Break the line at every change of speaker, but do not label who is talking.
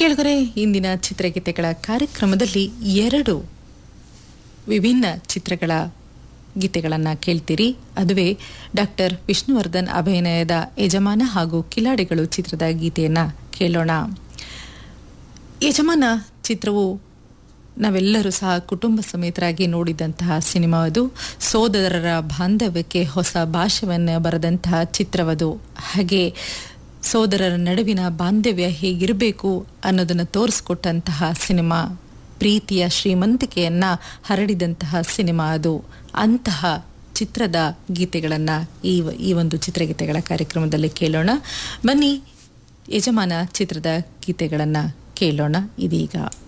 ಕೇಳಿದರೆ ಇಂದಿನ ಚಿತ್ರಗೀತೆಗಳ ಕಾರ್ಯಕ್ರಮದಲ್ಲಿ ಎರಡು ವಿಭಿನ್ನ ಚಿತ್ರಗಳ ಗೀತೆಗಳನ್ನು ಕೇಳ್ತೀರಿ ಅದುವೇ ಡಾಕ್ಟರ್ ವಿಷ್ಣುವರ್ಧನ್ ಅಭಿನಯದ ಯಜಮಾನ ಹಾಗೂ ಕಿಲಾಡಿಗಳು ಚಿತ್ರದ ಗೀತೆಯನ್ನು ಕೇಳೋಣ ಯಜಮಾನ ಚಿತ್ರವು ನಾವೆಲ್ಲರೂ ಸಹ ಕುಟುಂಬ ಸಮೇತರಾಗಿ ನೋಡಿದಂತಹ ಸಿನಿಮಾ ಅದು ಸೋದರರ ಬಾಂಧವ್ಯಕ್ಕೆ ಹೊಸ ಭಾಷೆಯನ್ನು ಬರೆದಂತಹ ಚಿತ್ರವದು ಹಾಗೆ ಸೋದರರ ನಡುವಿನ ಬಾಂಧವ್ಯ ಹೇಗಿರಬೇಕು ಅನ್ನೋದನ್ನು ತೋರಿಸ್ಕೊಟ್ಟಂತಹ ಸಿನಿಮಾ ಪ್ರೀತಿಯ ಶ್ರೀಮಂತಿಕೆಯನ್ನ ಹರಡಿದಂತಹ ಸಿನಿಮಾ ಅದು ಅಂತಹ ಚಿತ್ರದ ಗೀತೆಗಳನ್ನು ಈ ಈ ಒಂದು ಚಿತ್ರಗೀತೆಗಳ ಕಾರ್ಯಕ್ರಮದಲ್ಲಿ ಕೇಳೋಣ ಬನ್ನಿ ಯಜಮಾನ ಚಿತ್ರದ ಗೀತೆಗಳನ್ನು ಕೇಳೋಣ ಇದೀಗ